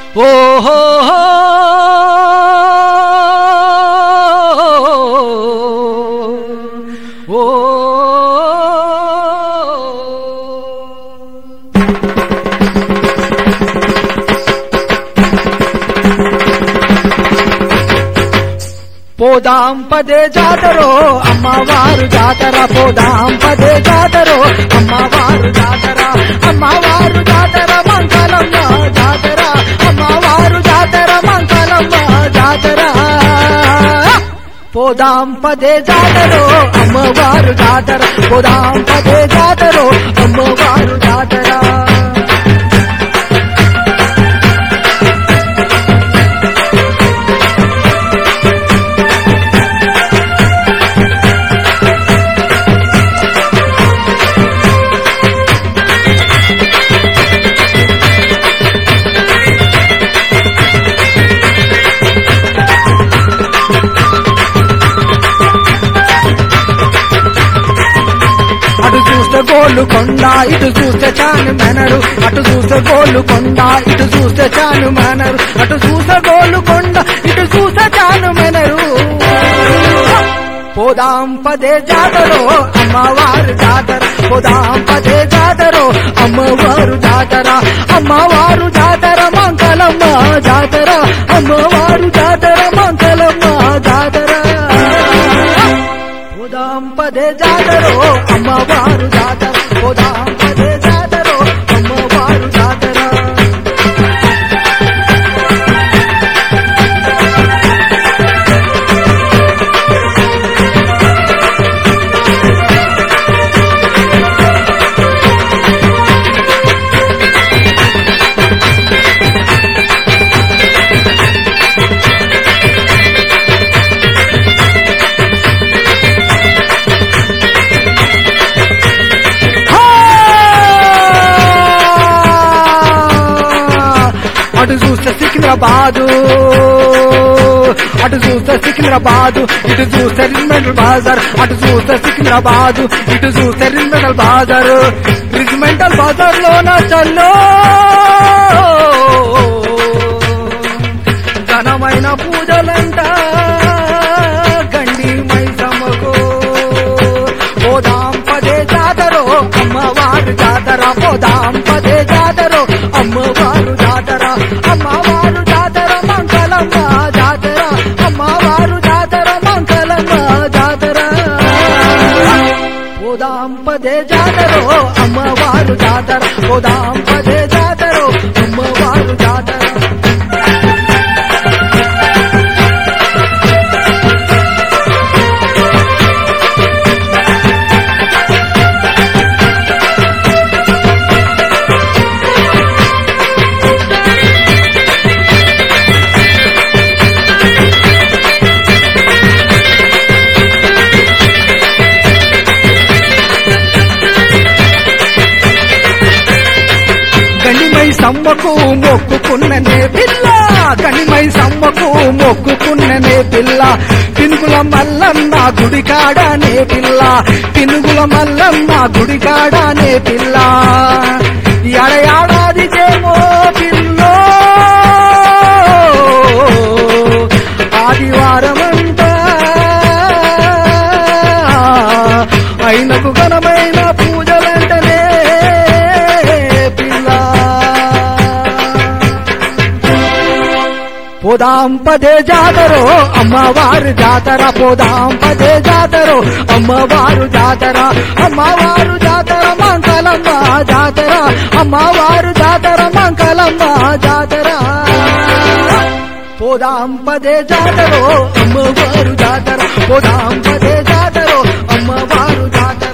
ఓహో ఓ పోదాం పదే జాతరో అమ్మవారు జాతర పోదాం పదే జాతరో అమ్మవారు జాతర అమ్మవారు జాతర మంగళమ్మ జాతర అమ్మవారు జాతర మంగళమ్మ జాతర పోదాం పదే జాతరో అమ్మవారు జాతర పోదాం పదే జాతరో అమ్మవారు జాతర అటు చూస్తే గోళ్ళు కొండ ఇటు చూస్తే చాను మెనరు అటు చూస్తే గోళ్ళు కొండ ఇటు చూస్తే చాను మెనరు అటు చూస్తే గోళ్ళు కొండ ఇటు చూస్తే చాను మెనరు పోదాం పదే జాతరో అమ్మవారు జాతర పోదాం పదే జాతరో అమ్మవారు జాతర అమ్మవారు జాతర మంగళమ్మ జాతర అమ్మవారు జాతర మంగళమ్మ జాతర పోదాం పదే జాతరో అమ్మవారు జాతర పోదాం పదే జాతరో అమ్మవారు జాతర అటు చూస్తే సికింద్రాబాదు అటు చూస్తే సికింద్రాబాదు ఇటు చూస్తే రిజిమెంటల్ బాజార్ అటు చూస్తే సికింద్రాబాదు ఇటు చూస్తే రిజిమెంటల్ బాజార్ రిజిమెంటల్ బాజార్ లోన చల్లో ఘనమైన పూజలంట గండి మైసమ్మకు పోదాం పదే జాతరో అమ్మవారు జాతర పోదాం పదే జాతరో అమ్మవారు జాతర అమ్మవారు జాతర మంగళమ్మ జాతర అమ్మవారు జాతర మంగళమ్మ జాతర పోదాం పదే జాతరో అమ్మవారు జాతర పోదాం పదే జాతరో అమ్మవారు జాతర గణిమై సమ్మకు మొక్కుకున్ననే పిల్ల గణిమై సమ్మకు మొక్కుకున్ననే పిల్ల పినుగుల మల్లన్న గుడికాడనే పిల్ల పినుగుల మల్లన్న గుడికాడనే పిల్ల ఎడయాడాదికేమో పిల్లో ఆదివారమంతా అయినకు ఘనమైన పూజలంటనే పిల్ల పోదాం పదే జాతరో అమ్మవారు జాతర పోదాం పదే జాతరో అమ్మవారు జాతర అమ్మవారు జాతర మంగళమ్మ జాతర అమ్మవారు జాతర మంగళమ్మ జాతర పోదాం పదే జాతరో అమ్మవారు జాతర పోదాం పదే జాతరో అమ్మవారు జాతర